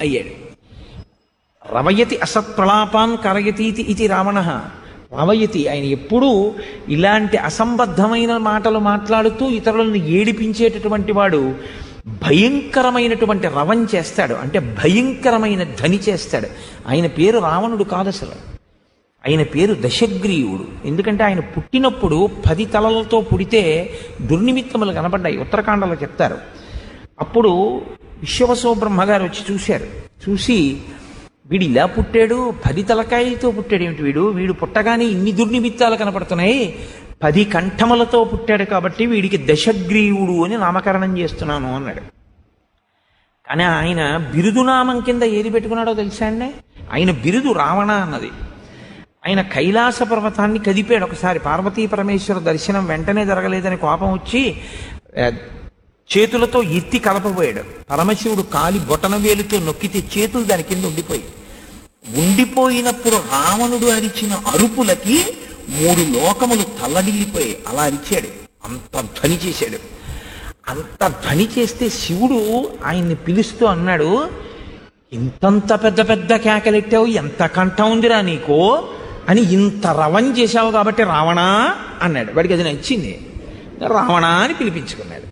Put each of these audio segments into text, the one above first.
అయ్యాడు రవయతి అసత్ప్రలాపాన్ కరయతీతి ఇది రావణ రవయతి ఆయన ఎప్పుడూ ఇలాంటి అసంబద్ధమైన మాటలు మాట్లాడుతూ ఇతరులను ఏడిపించేటటువంటి వాడు భయంకరమైనటువంటి రవం చేస్తాడు అంటే భయంకరమైన ధ్వని చేస్తాడు ఆయన పేరు రావణుడు కాదు అసలు ఆయన పేరు దశగ్రీవుడు ఎందుకంటే ఆయన పుట్టినప్పుడు పది తలలతో పుడితే దుర్నిమిత్తములు కనబడ్డాయి ఉత్తరాఖండలో చెప్తారు అప్పుడు విశ్వవసో బ్రహ్మగారు వచ్చి చూశారు చూసి వీడు ఇలా పుట్టాడు పది తలకాయలతో పుట్టాడు ఏమిటి వీడు వీడు పుట్టగానే ఇన్ని దుర్నిమిత్తాలు కనపడుతున్నాయి పది కంఠములతో పుట్టాడు కాబట్టి వీడికి దశగ్రీవుడు అని నామకరణం చేస్తున్నాను అన్నాడు కానీ ఆయన బిరుదునామం కింద ఏది పెట్టుకున్నాడో తెలుసా అండి ఆయన బిరుదు రావణ అన్నది ఆయన కైలాస పర్వతాన్ని కదిపాడు ఒకసారి పార్వతీ పరమేశ్వర దర్శనం వెంటనే జరగలేదని కోపం వచ్చి ఆ, చేతులతో ఎత్తి కలపబోయాడు పరమశివుడు కాలి బొటన వేలుతో నొక్కితే చేతులు దాని కింద ఉండిపోయి ఉండిపోయినప్పుడు రావణుడు అరిచిన అరుపులకి మూడు లోకములు తల్లడిల్లిపోయి అలా అరిచాడు అంత ధ్వని చేశాడు అంత ధ్వని చేస్తే శివుడు ఆయన్ని పిలుస్తూ అన్నాడు ఇంతంత పెద్ద పెద్ద కేకలెట్టావు ఎంత కంఠం ఉందిరా నీకు అని ఇంత రవం చేశావు కాబట్టి రావణా అన్నాడు వాడికి అది నచ్చింది రావణ అని పిలిపించుకున్నాడు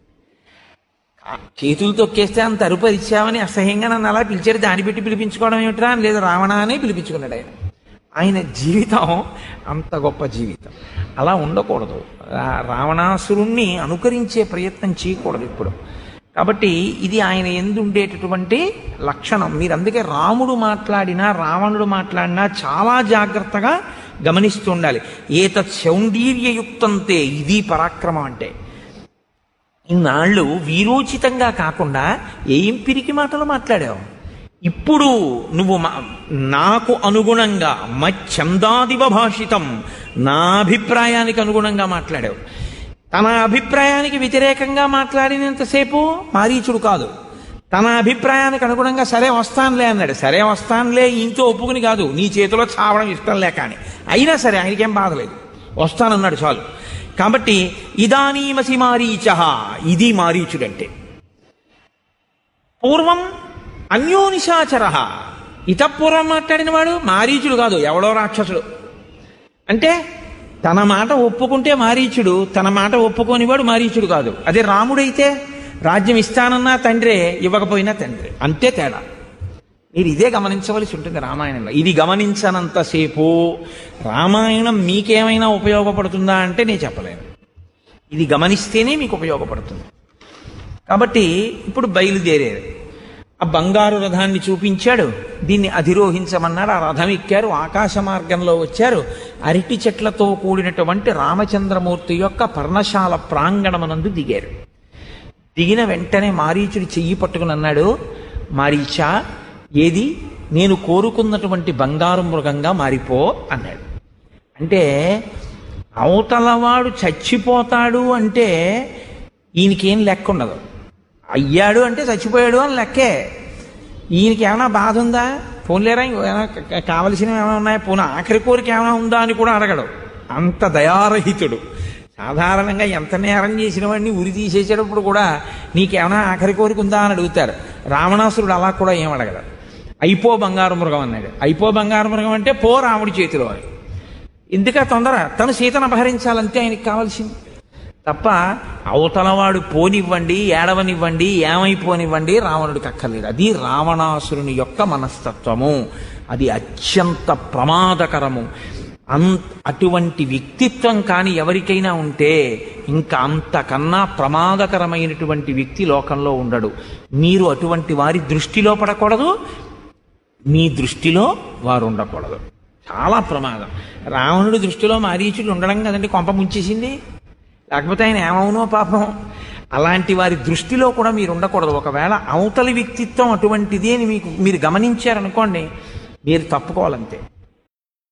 ఆ చేతులు తొక్కేస్తే అంత అరుపు అరిచావని అసహ్యంగా నన్ను అలా పిలిచారు దాన్ని పెట్టి పిలిపించుకోవడం ఏమిట్రా అని లేదు రావణ అనే పిలిపించుకున్నాడు ఆయన ఆయన జీవితం అంత గొప్ప జీవితం అలా ఉండకూడదు ఆ రావణాసురుణ్ణి అనుకరించే ప్రయత్నం చేయకూడదు ఇప్పుడు కాబట్టి ఇది ఆయన ఎందు ఉండేటటువంటి లక్షణం మీరు అందుకే రాముడు మాట్లాడినా రావణుడు మాట్లాడినా చాలా జాగ్రత్తగా గమనిస్తూ ఉండాలి ఏతత్ శౌండీర్యయుక్తంతే ఇది పరాక్రమం అంటే ఇన్నాళ్ళు వీరోచితంగా కాకుండా ఏం పిరికి మాటలు మాట్లాడావు ఇప్పుడు నువ్వు మా- నాకు అనుగుణంగా మచ్చందాదివ భాషితం నా అభిప్రాయానికి అనుగుణంగా మాట్లాడావు తన అభిప్రాయానికి వ్యతిరేకంగా మాట్లాడినంతసేపు మారీచుడు కాదు తన అభిప్రాయానికి అనుగుణంగా సరే వస్తానులే అన్నాడు సరే వస్తానులే ఇంట్లో ఒప్పుకుని కాదు నీ చేతిలో చావడం ఇష్టం లేక అని అయినా సరే ఆయనకేం బాధలేదు వస్తానన్నాడు చాలు కాబట్టి ఇదానీమసి మారీచ ఇది మారీచుడంటే పూర్వం అన్యోనిశాచర ఇతపూర్వం మాట్లాడిన వాడు మారీచుడు కాదు ఎవడో రాక్షసుడు అంటే తన మాట ఒప్పుకుంటే మారీచుడు తన మాట ఒప్పుకోనివాడు మారీచుడు కాదు అదే రాముడైతే రాజ్యం ఇస్తానన్నా తండ్రే ఇవ్వకపోయినా తండ్రి అంతే తేడా మీరు ఇదే గమనించవలసి ఉంటుంది రామాయణంలో ఇది గమనించనంతసేపు రామాయణం మీకేమైనా ఉపయోగపడుతుందా అంటే నేను చెప్పలేను ఇది గమనిస్తేనే మీకు ఉపయోగపడుతుంది కాబట్టి ఇప్పుడు బయలుదేరారు ఆ బంగారు రథాన్ని చూపించాడు దీన్ని అధిరోహించమన్నాడు ఆ రథం ఎక్కారు ఆకాశ మార్గంలో వచ్చారు అరటి చెట్లతో కూడినటువంటి రామచంద్రమూర్తి యొక్క పర్ణశాల ప్రాంగణమనందు దిగారు దిగిన వెంటనే మారీచుడు చెయ్యి పట్టుకుని అన్నాడు మారీచా ఏది నేను కోరుకున్నటువంటి బంగారు మృగంగా మారిపో అన్నాడు అంటే అవతలవాడు చచ్చిపోతాడు అంటే ఈయనకేం లెక్క ఉండదు అయ్యాడు అంటే చచ్చిపోయాడు అని లెక్కే ఈయనకి ఏమైనా బాధ ఉందా పోన్లేరా ఏమైనా క- కావలసినవి ఏమైనా ఉన్నాయా పోనీ ఆఖరి కోరిక ఏమైనా ఉందా అని కూడా అడగడు అంత దయారహితుడు సాధారణంగా ఎంత నేరం చేసిన వాడిని ఉరి తీసేసేటప్పుడు కూడా నీకేమైనా ఆఖరి కోరిక ఉందా అని అడుగుతారు రావణాసురుడు అలా కూడా ఏం అడగడు అయిపో బంగారు మృగం అన్నాడు అయిపో బంగారు మృగం అంటే పో రాముడి చేతిలో అని ఎందుక తొందర తను సీతను అపహరించాలంతే ఆయనకి కావాల్సింది తప్ప అవతలవాడు పోనివ్వండి ఏడవనివ్వండి ఏమైపోనివ్వండి రావణుడికి అక్కర్లేదు అది రావణాసురుని యొక్క మనస్తత్వము అది అత్యంత ప్రమాదకరము అం అటువంటి వ్యక్తిత్వం కాని ఎవరికైనా ఉంటే ఇంకా అంతకన్నా ప్రమాదకరమైనటువంటి వ్యక్తి లోకంలో ఉండడు మీరు అటువంటి వారి దృష్టిలో పడకూడదు మీ దృష్టిలో వారు ఉండకూడదు చాలా ప్రమాదం రావణుడి దృష్టిలో మారీచుడు ఉండడం కదండి కొంప ముంచేసింది లేకపోతే ఆయన ఏమవునో పాపం అలాంటి వారి దృష్టిలో కూడా మీరు ఉండకూడదు ఒకవేళ అవతలి వ్యక్తిత్వం అటువంటిది అని మీకు మీరు గమనించారనుకోండి మీరు తప్పుకోవాలంతే